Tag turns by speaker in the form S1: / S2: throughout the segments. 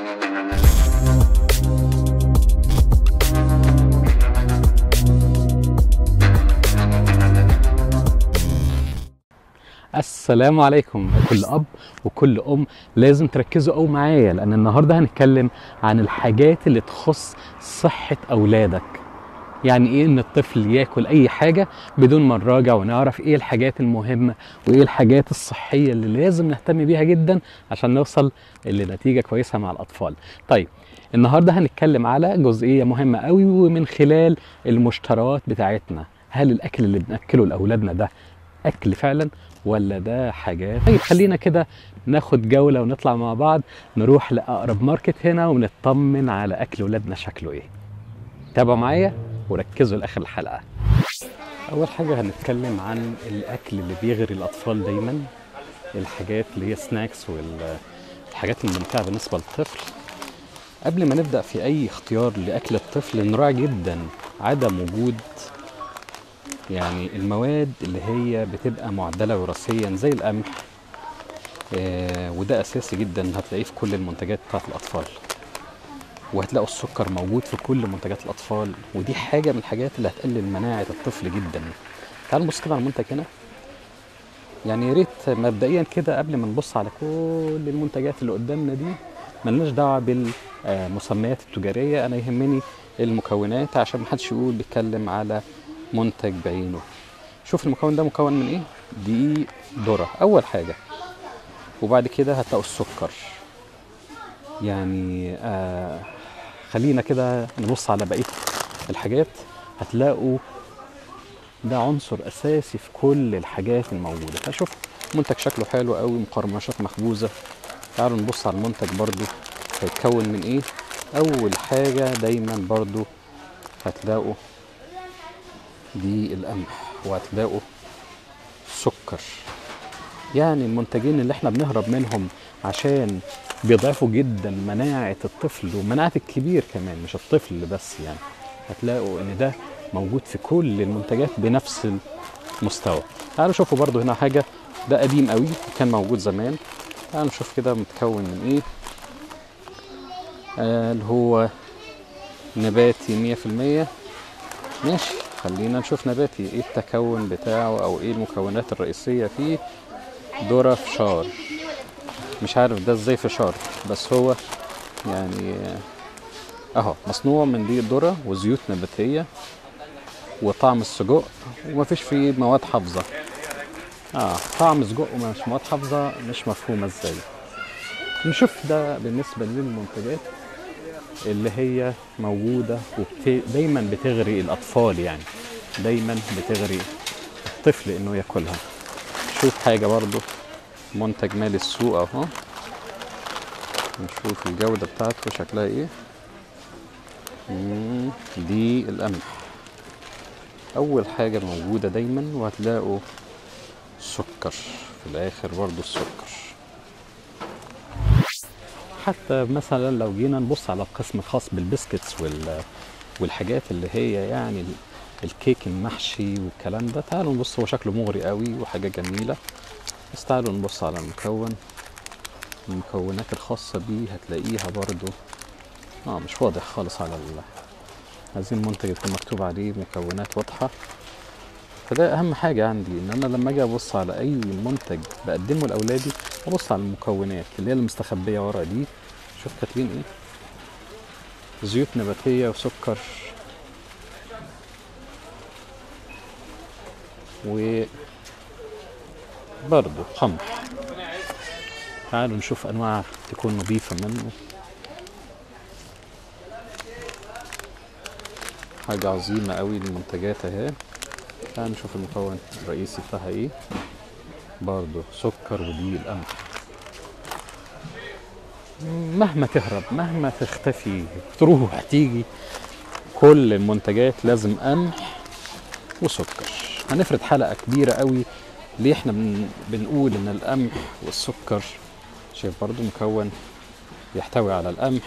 S1: السلام عليكم كل اب وكل ام لازم تركزوا قوي معايا لان النهارده هنتكلم عن الحاجات اللي تخص صحه اولادك يعني ايه ان الطفل ياكل اي حاجه بدون ما نراجع ونعرف ايه الحاجات المهمه وايه الحاجات الصحيه اللي لازم نهتم بيها جدا عشان نوصل لنتيجه كويسه مع الاطفال طيب النهارده هنتكلم على جزئيه مهمه قوي ومن خلال المشتريات بتاعتنا هل الاكل اللي بناكله لاولادنا ده اكل فعلا ولا ده حاجات طيب خلينا كده ناخد جولة ونطلع مع بعض نروح لأقرب ماركت هنا ونطمن على أكل ولادنا شكله إيه تابعوا معايا وركزوا لآخر الحلقة أول حاجة هنتكلم عن الأكل اللي بيغري الأطفال دايما الحاجات اللي هي سناكس والحاجات الممتعة بالنسبة للطفل قبل ما نبدأ في أي اختيار لأكل الطفل نراعي جدا عدم وجود يعني المواد اللي هي بتبقى معدله وراثيا زي القمح آه وده اساسي جدا هتلاقيه في كل المنتجات بتاعت الاطفال وهتلاقوا السكر موجود في كل منتجات الاطفال ودي حاجه من الحاجات اللي هتقلل مناعه الطفل جدا تعالوا نبص كده على المنتج هنا يعني يا ريت مبدئيا كده قبل ما نبص على كل المنتجات اللي قدامنا دي ملناش دعوه بالمسميات التجاريه انا يهمني المكونات عشان محدش يقول بيتكلم على منتج بعينه شوف المكون ده مكون من ايه دقيق ذره اول حاجه وبعد كده هتلاقوا السكر يعني آه خلينا كده نبص على بقيه الحاجات هتلاقوا ده عنصر اساسي في كل الحاجات الموجوده فشوف منتج شكله حلو قوي مقرمشات مخبوزه تعالوا نبص على المنتج برضو هيتكون من ايه اول حاجه دايما برضو هتلاقوا دي القمح وهتلاقوا سكر يعني المنتجين اللي احنا بنهرب منهم عشان بيضعفوا جدا مناعة الطفل ومناعة الكبير كمان مش الطفل بس يعني هتلاقوا ان ده موجود في كل المنتجات بنفس المستوى تعالوا شوفوا برضو هنا حاجة ده قديم قوي كان موجود زمان تعالوا نشوف كده متكون من ايه آه اللي هو نباتي مية في المية ماشي خلينا نشوف نباتي ايه التكون بتاعه او ايه المكونات الرئيسية فيه ذرة فشار مش عارف ده ازاي فشار بس هو يعني اهو مصنوع من دي ذرة وزيوت نباتية وطعم السجق ومفيش فيه مواد حافظة اه طعم سجق ومش مواد حافظة مش مفهومة ازاي نشوف ده بالنسبة للمنتجات اللي هي موجودة ودايما بتغري الأطفال يعني دايما بتغري الطفل إنه ياكلها شوف حاجة برضو منتج مالي السوق أهو نشوف الجودة بتاعته شكلها إيه دي القمح أول حاجة موجودة دايما وهتلاقوا سكر في الآخر برضو السكر حتى مثلا لو جينا نبص على القسم الخاص بالبسكتس وال والحاجات اللي هي يعني الكيك المحشي والكلام ده تعالوا نبص هو شكله مغري قوي وحاجه جميله بس تعالوا نبص على المكون المكونات الخاصه بيه هتلاقيها برضو اه مش واضح خالص على ال... عايزين المنتج يكون مكتوب عليه مكونات واضحه فده اهم حاجه عندي ان انا لما اجي ابص على اي منتج بقدمه لاولادي ابص على المكونات اللي هي المستخبيه ورا دي شوف كاتبين ايه زيوت نباتيه وسكر و برضه قمح تعالوا نشوف انواع تكون نظيفه منه حاجه عظيمه قوي المنتجات اهي تعال نشوف المكون الرئيسي بتاعها ايه برضه سكر ودقيق القمح مهما تهرب مهما تختفي تروح تيجي كل المنتجات لازم قمح وسكر هنفرد حلقة كبيرة قوي ليه احنا بن... بنقول ان القمح والسكر شايف برضو مكون يحتوي على القمح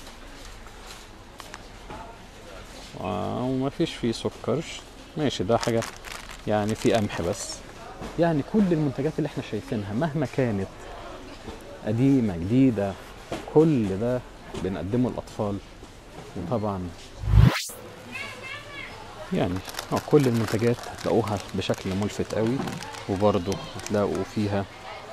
S1: وما فيش فيه سكر ماشي ده حاجة يعني في قمح بس يعني كل المنتجات اللي احنا شايفينها مهما كانت قديمة جديدة كل ده بنقدمه للاطفال وطبعا يعني اه كل المنتجات هتلاقوها بشكل ملفت قوي وبرضه هتلاقوا فيها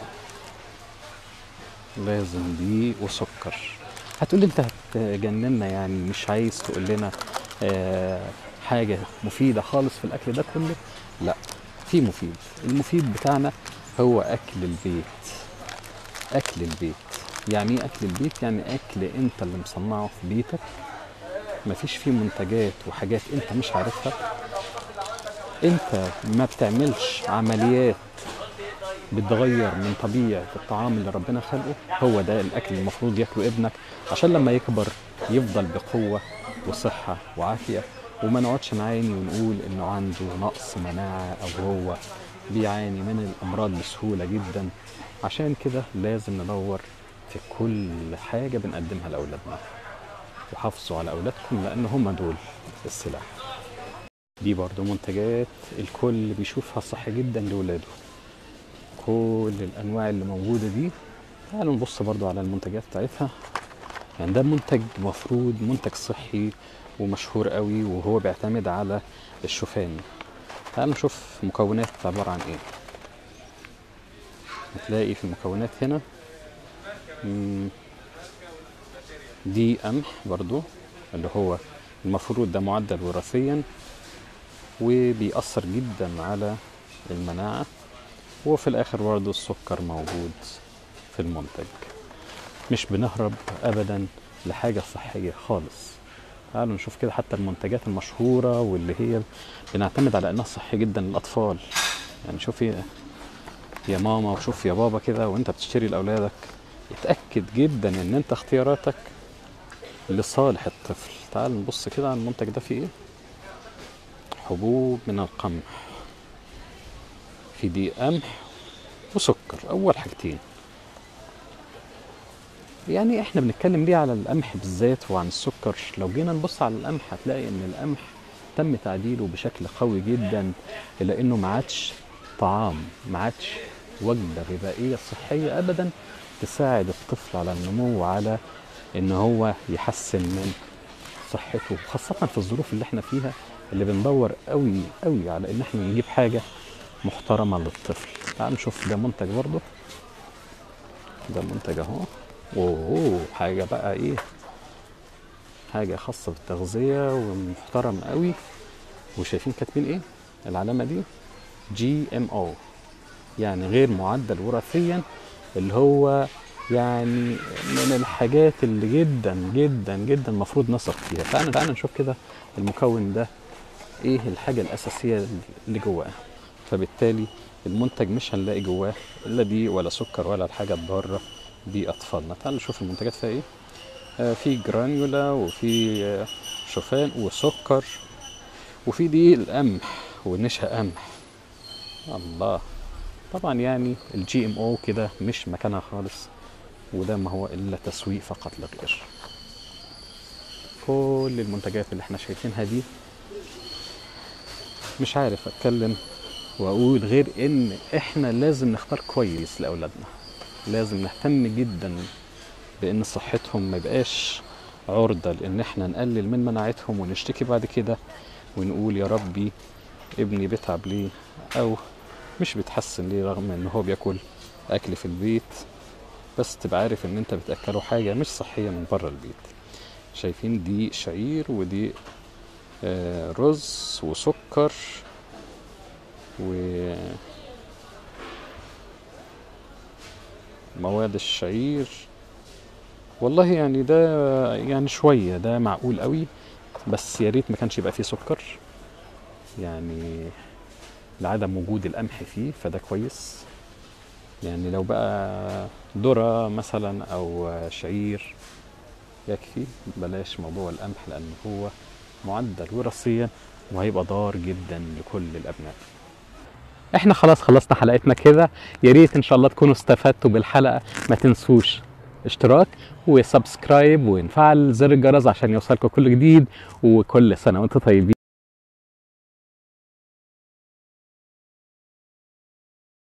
S1: لازم دقيق وسكر هتقولي انت هتجننا يعني مش عايز تقول لنا آه حاجة مفيدة خالص في الأكل ده كله لا في مفيد المفيد بتاعنا هو أكل البيت أكل البيت يعني ايه أكل البيت يعني أكل أنت اللي مصنعه في بيتك مفيش فيه منتجات وحاجات أنت مش عارفها أنت ما بتعملش عمليات بتغير من طبيعة الطعام اللي ربنا خلقه هو ده الأكل المفروض ياكله ابنك عشان لما يكبر يفضل بقوة وصحة وعافية وما نقعدش نعاني ونقول إنه عنده نقص مناعة أو هو بيعاني من الأمراض بسهولة جدا عشان كده لازم ندور في كل حاجة بنقدمها لأولادنا وحافظوا على أولادكم لأن هم دول السلاح دي برضو منتجات الكل بيشوفها صح جدا لولاده كل الانواع اللي موجوده دي تعالوا نبص برضو على المنتجات بتاعتها يعني ده منتج مفروض منتج صحي ومشهور قوي وهو بيعتمد على الشوفان تعالوا نشوف مكونات عبارة عن ايه هتلاقي في المكونات هنا مم، دي قمح برضو اللي هو المفروض ده معدل وراثيا وبيأثر جدا على المناعة وفي الاخر برضه السكر موجود في المنتج مش بنهرب ابدا لحاجة صحية خالص تعالوا نشوف كده حتى المنتجات المشهورة واللي هي بنعتمد على انها صحية جدا للاطفال يعني شوفي يا ماما وشوف يا بابا كده وانت بتشتري لاولادك اتأكد جدا ان انت اختياراتك لصالح الطفل تعال نبص كده على المنتج ده فيه ايه حبوب من القمح في دي قمح وسكر اول حاجتين يعني احنا بنتكلم ليه على القمح بالذات وعن السكر لو جينا نبص على القمح هتلاقي ان القمح تم تعديله بشكل قوي جدا الى انه ما عادش طعام ما عادش وجبه غذائيه صحيه ابدا تساعد الطفل على النمو وعلى ان هو يحسن من صحته خاصه في الظروف اللي احنا فيها اللي بندور قوي قوي على ان احنا نجيب حاجه محترمه للطفل تعال نشوف ده منتج برضه ده منتج اهو اوه حاجه بقى ايه حاجه خاصه بالتغذيه ومحترم قوي وشايفين كاتبين ايه العلامه دي جي ام او يعني غير معدل وراثيا اللي هو يعني من الحاجات اللي جدا جدا جدا المفروض نثق فيها تعالى تعالى نشوف كده المكون ده ايه الحاجه الاساسيه اللي جواه فبالتالي المنتج مش هنلاقي جواه الا دي ولا سكر ولا الحاجه الضاره باطفالنا تعالوا نشوف المنتجات فيها ايه آه في جرانيولا وفي آه شوفان وسكر وفي دي القمح ونشا قمح الله طبعا يعني الجي ام او كده مش مكانها خالص وده ما هو الا تسويق فقط لا غير كل المنتجات اللي احنا شايفينها دي مش عارف اتكلم واقول غير ان احنا لازم نختار كويس لاولادنا لازم نهتم جدا بان صحتهم ما يبقاش عرضة لان احنا نقلل من مناعتهم ونشتكي بعد كده ونقول يا ربي ابني بيتعب ليه او مش بيتحسن ليه رغم ان هو بياكل اكل في البيت بس تبقى عارف ان انت بتاكله حاجة مش صحية من بره البيت شايفين دي شعير ودي آه، رز وسكر و مواد الشعير والله يعني ده يعني شوية ده معقول قوي بس يا ريت ما كانش يبقى فيه سكر يعني لعدم وجود القمح فيه فده كويس يعني لو بقى ذرة مثلا أو شعير يكفي بلاش موضوع القمح لأن هو معدل وراثيا وهيبقى ضار جدا لكل الأبناء احنا خلاص خلصنا حلقتنا كده يا ريت ان شاء الله تكونوا استفدتوا بالحلقه ما تنسوش اشتراك وسبسكرايب ونفعل زر الجرس عشان يوصلكم كل جديد وكل سنه وانتم طيبين